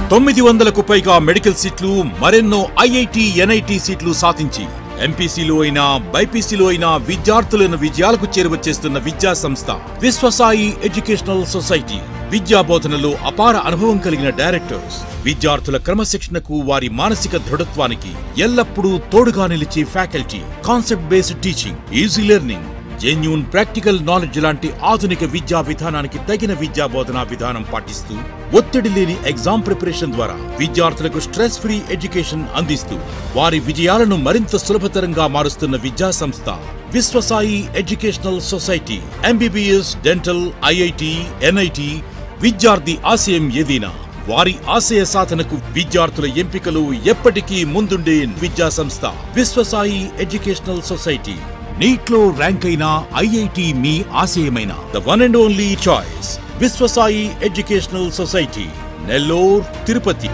తొమ్మిది వందలకు పైగా మెడికల్ సీట్లు మరెన్నో ఐఐటి ఎన్ఐటి సీట్లు సాధించి ఎంపీసీలో అయినా బైపీసీలో అయినా విద్యార్థులను విజయాలకు చేరువచ్చేస్తున్న విద్యా సంస్థ విశ్వసాయి ఎడ్యుకేషనల్ సొసైటీ విద్యా బోధనలో అపార అనుభవం కలిగిన డైరెక్టర్స్ విద్యార్థుల క్రమశిక్షణకు వారి మానసిక దృఢత్వానికి ఎల్లప్పుడూ తోడుగా నిలిచే faculty concept based teaching easy learning genuine practical knowledge లాంటి ఆధునిక విద్యా విధానానికి తగిన విద్యా బోధనా విధానం పాటిస్తూ ఒత్తిడి లేని ఎగ్జామ్ ప్రిపరేషన్ ద్వారా విద్యార్థులకు స్ట్రెస్ ఫ్రీ ఎడ్యుకేషన్ అందిస్తూ వారి విజయాలను మరింత సులభతరంగా మారుస్తున్న విద్యా సంస్థ Vishwasai educational society MBBS dental IIT NIT విద్యార్థి ఆశయం ఏదైనా వారి ఆశయ సాధనకు విద్యార్థుల ఎంపికలు ఎప్పటికీ ముందుండే విద్యా సంస్థ విశ్వసాయి ఎడ్యుకేషనల్ సొసైటీ నీట్లో ర్యాంక్ అయిన ఐఐటి మీ ఆశయమైన the one and only choice Vishwasai educational society Nellore Tirupati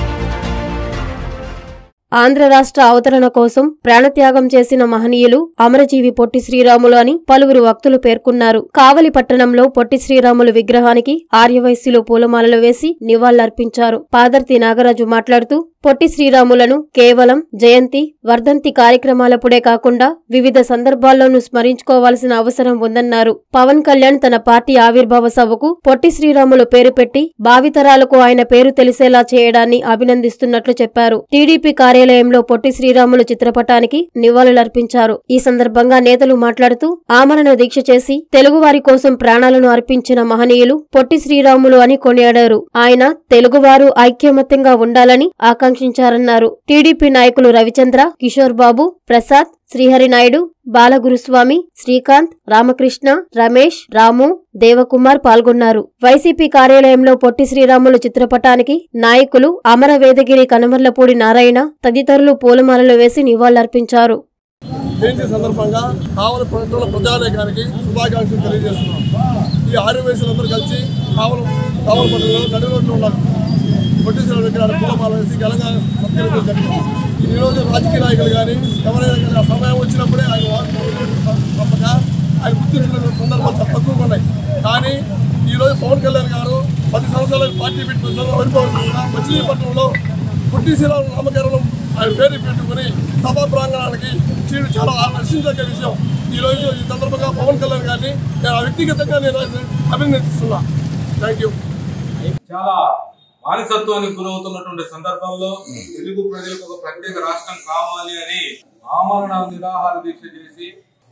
Andhra రాష్ట్ర అవతరణ కోసం ప్రాణత్యాగం చేసిన మహనీయులు అమరజీవి పొట్టి శ్రీరాములు అని పలువురు వక్తులు పేర్కొన్నారు కావలి పట్టణంలో పొట్టి శ్రీరాములు విగ్రహానికి ఆర్యవైశ్యులు పూలమాలలు వేసి నివాళులర్పించారు పాదర్తి నాగరాజు మాట్లాడుతూ పొట్టి శ్రీరాములను కేవలం జయంతి వర్ధంతి కార్యక్రమాలప్పుడే కాకుండా వివిధ సందర్భాల్లోనూ స్మరించుకోవాల్సిన అవసరం ఉందన్నారు పవన్ కళ్యాణ్ తన పార్టీ ఆవిర్భావ సభకు పొట్టి శ్రీరాములు పేరు పెట్టి భావితరాలకు ఆయన పేరు తెలిసేలా చేయడాన్ని అభినందిస్తున్నట్లు చెప్పారు టీడీపీ కార్యాలయంలో పొట్టి శ్రీరాములు చిత్రపటానికి నివాళులర్పించారు ఈ సందర్భంగా నేతలు మాట్లాడుతూ ఆమరణ దీక్ష చేసి తెలుగువారి కోసం ప్రాణాలను అర్పించిన మహనీయులు పొట్టి శ్రీరాములు అని కొనియాడారు ఆయన తెలుగువారు ఐక్యమత్యంగా ఉండాలని ఆకాంక్షించారన్నారు టీడీపీ నాయకులు రవిచంద్ర కిషోర్ బాబు ప్రసాద్ శ్రీహరినాయుడు బాలగురుస్వామి శ్రీకాంత్ రామకృష్ణ రమేష్ రాము దేవకుమార్ పాల్గొన్నారు వైసీపీ కార్యాలయంలో పొట్టి శ్రీరాములు చిత్రపటానికి నాయకులు అమర వేదగిరి కనమర్లపూడి నారాయణ తదితరులు పూలమాలలు వేసి నివాళులర్పించారు జయంతి సందర్భంగా కావలి పట్టణ ప్రజానేకానికి శుభాకాంక్షలు తెలియజేస్తున్నాం ఈ ఆరు వయసులందరూ కలిసి కావలి కావలి పట్టణంలో నడి రోడ్లో ఉన్న పొట్టిశ్వర విగ్రహాన్ని పూలమాల వేసి ఘనంగా సత్కరించడం జరిగింది ఈ రోజు రాజకీయ నాయకులు కానీ ఎవరైనా కానీ ఆ సమయం వచ్చినప్పుడే ఆయన వాడుకోవడం తప్పక ఆయన గుర్తించిన సందర్భాలు చాలా తక్కువగా ఉన్నాయి కానీ ఈ రోజు పవన్ కళ్యాణ్ గారు పది సంవత్సరాలు పార్టీ పెట్టుకున్న వెళ్ళిపోవచ్చుగా మచిలీపట్నంలో పుట్టి శ్రీరాము నామకరణం ఆయన పేరు పెట్టుకుని సభా ప్రాంగణానికి చీడు చాలా హర్షించదగ్గ విషయం ఈ రోజు ఈ సందర్భంగా పవన్ కళ్యాణ్ గారిని నేను వ్యక్తిగతంగా నేను అభినందిస్తున్నా థ్యాంక్ యూ చాలా బానిసత్వానికి గురవుతున్నటువంటి సందర్భంలో తెలుగు ప్రజలకు ఒక ప్రత్యేక రాష్ట్రం కావాలి అని ఆమరణ నిరాహార దీక్ష చేసి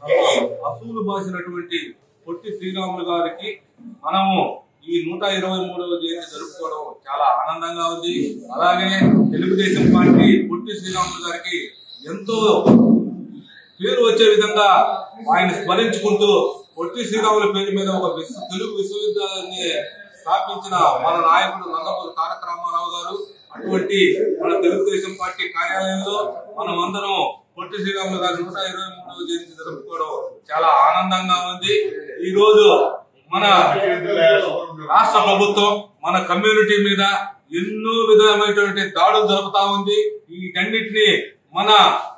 అసూలు బాసినటువంటి పొట్టి శ్రీరాములు గారికి మనము ఈ నూట ఇరవై మూడవ జయంతి జరుపుకోవడం చాలా ఆనందంగా ఉంది అలాగే తెలుగుదేశం పార్టీ పొట్టి శ్రీరాములు గారికి ఎంతో పేరు వచ్చే విధంగా ఆయన స్మరించుకుంటూ పొట్టి శ్రీరాముల పేరు మీద ఒక విశ్వ తెలుగు విశ్వవిద్యాలయాన్ని స్థాపించిన మన నాయకుడు నందమూరి తారక రామారావు గారు అటువంటి మన తెలుగుదేశం పార్టీ కార్యాలయంలో మనం అందరం పొట్టి శ్రీరాములు గారి నూట ఇరవై మూడవ జయంతి జరుపుకోవడం చాలా ఆనందంగా ఉంది ఈ రోజు మన రాష్ట్ర ప్రభుత్వం మన కమ్యూనిటీ మీద ఎన్నో విధమైనటువంటి దాడులు జరుపుతా ఉంది వీటన్నిటిని మన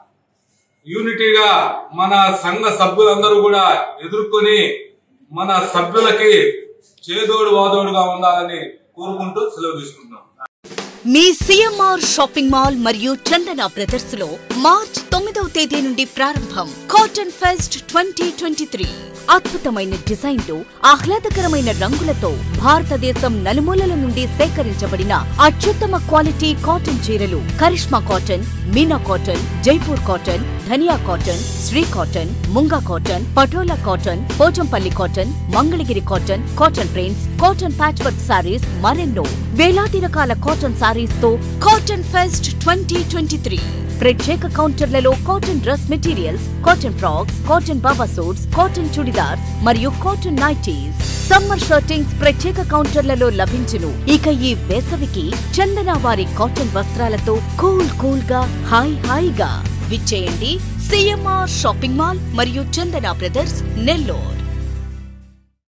యూనిటీగా మన సంఘ సభ్యులందరూ కూడా ఎదుర్కొని మన సభ్యులకి చేదోడు వాదోడుగా ఉండాలని కోరుకుంటూ సెలవు తీసుకుంటున్నాం మీ సిఎంఆర్ షాపింగ్ మాల్ మరియు చందన బ్రదర్స్ లో మార్చ్ తొమ్మిదవ తేదీ నుండి ప్రారంభం cotton fest twenty twenty three అద్భుతమైన డిజైన్లు ఆహ్లాదకరమైన రంగులతో భారతదేశం నలుమూలల నుండి సేకరించబడిన అత్యుత్తమ క్వాలిటీ కాటన్ చీరలు Karishma cotton Meena cotton Jaipur cotton Dhaniya cotton Shri cotton Munga cotton Patola cotton Pochampally cotton Mangalagiri cotton cotton prints cotton patch work saris మరెన్నో వేలాది రకాల కాటన్ సారీస్ తో cotton fest twenty twenty three ప్రత్యేక కౌంటర్లలో cotton dress materials cotton frocks cotton baba suits cotton churidars మరియు కాటన్ నైటీస్ సమ్మర్ షర్టింగ్స్ ప్రత్యేక కౌంటర్లలో లభించును ఇక ఈ వేసవికి చందన వారి కాటన్ వస్త్రాలతో కూల్ కూల్ గా హాయ్ హాయిగా విచ్చేయండి సిఎంఆర్ షాపింగ్ మాల్ మరియు చందన బ్రదర్స్ నెల్లూరు